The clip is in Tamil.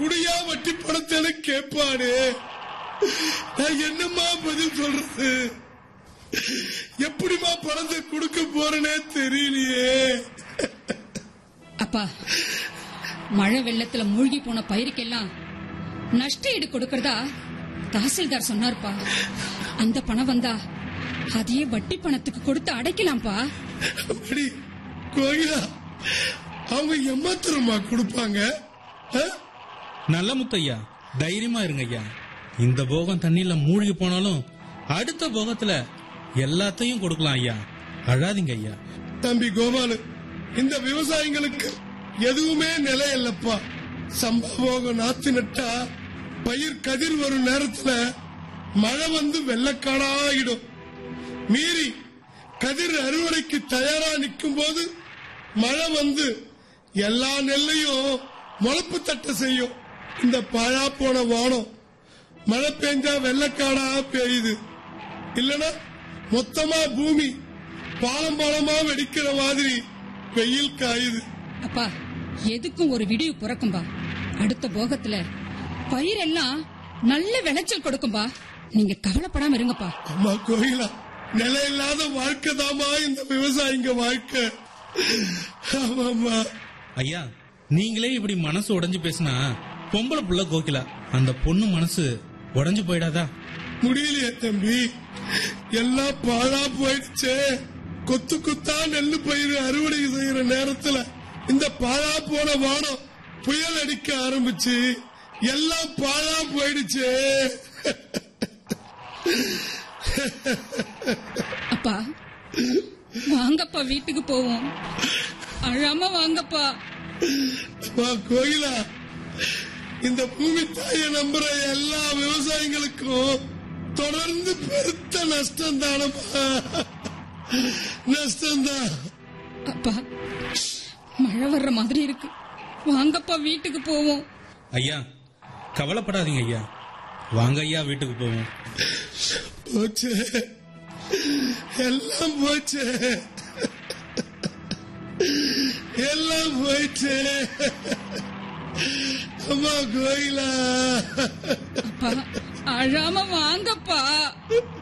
குடியா வட்டி பணத்தை கேட்பானே நான் என்னம்மா பதில் சொல்றது எப்படிமா பணத்தை கொடுக்க போறேனே தெரியலையே அப்பா மழை வெள்ளத்துல மூழ்கி போன பயிருக்கெல்லாம் நஷ்ட ஈடு கொடுக்கறதா தாசில்தார் சொன்னார்ப்பா அந்த பணம் வந்தா அதையே வட்டி பணத்துக்கு கொடுத்து அடைக்கலாம்ப்பா அப்படி கோயிலா அவங்க எம்மாத்திரமா கொடுப்பாங்க ஆ? நல்ல முத்தையா தைரியமா இருங்க ஐயா இந்த போகம் தண்ணியில மூழ்கி போனாலும் அடுத்த போகத்துல எல்லாத்தையும் கொடுக்கலாம் ஐயா அழாதீங்க ஐயா தம்பி கோபாலு இந்த விவசாயிங்களுக்கு எதுவுமே நிலை இல்லப்பா சம்பவோகம் நாத்து நட்டா பயிர் கதிர் வரும் நேரத்துல மழை வந்து வெள்ளக்காடாகிடும் மீறி கதிர் அறுவடைக்கு தயாரா நிற்கும் போது மழை வந்து எல்லா நெல்லையும் முளப்பு தட்ட செய்யும் இந்த பாழா போன வானம் மழை பெஞ்சா வெள்ளக்காடா பெய்யுது இல்லனா மொத்தமா பூமி பாலம் பாலமா வெடிக்கிற மாதிரி வெயில் காயுது அப்பா எதுக்கும் ஒரு விடிவு பிறக்கும்பா அடுத்த போகத்துல பயிரெல்லாம் நல்ல விளைச்சல் கொடுக்கும்பா நீங்க கவலைப்படாம இருங்கப்பா அம்மா கோயிலா நிலை இல்லாத வாழ்க்கை தாமா இந்த விவசாயிங்க வாழ்க்கை ஆமாம்மா ஐயா நீங்களே இப்படி மனசு உடைஞ்சு பேசினா பொம்பளை புள்ள கோகிலா அந்த பொண்ணு மனசு உடைஞ்சு போயிடாதா முடியலையே தம்பி எல்லாம் பாழா போயிடுச்சே கொத்து குத்தா நெல்லு பயிர் அறுவடை செய்யற நேரத்துல இந்த பாழா போன வானம் புயல் அடிக்க ஆரம்பிச்சு எல்லாம் பாழா போயிடுச்சே அப்பா வாங்கப்பா வீட்டுக்கு போவோம் அழாம வாங்கப்பா அம்மா கோயிலா இந்த பூமி தாயை நம்புற எல்லா விவசாயிகளுக்கும் தொடர்ந்து பெருத்த நஷ்டம் தானப்பா நஷ்டம்தான் அப்பா மழை வர்ற மாதிரி இருக்கு வாங்கப்பா வீட்டுக்கு போவோம் ஐயா கவலைப்படாதீங்க ஐயா வாங்க ஐயா வீட்டுக்கு போவோம் போச்சு எல்லாம் போச்சு எல்லாம் போயிடுச்சு அம்மா கோயிலா அப்பா அழாம வாங்கப்பா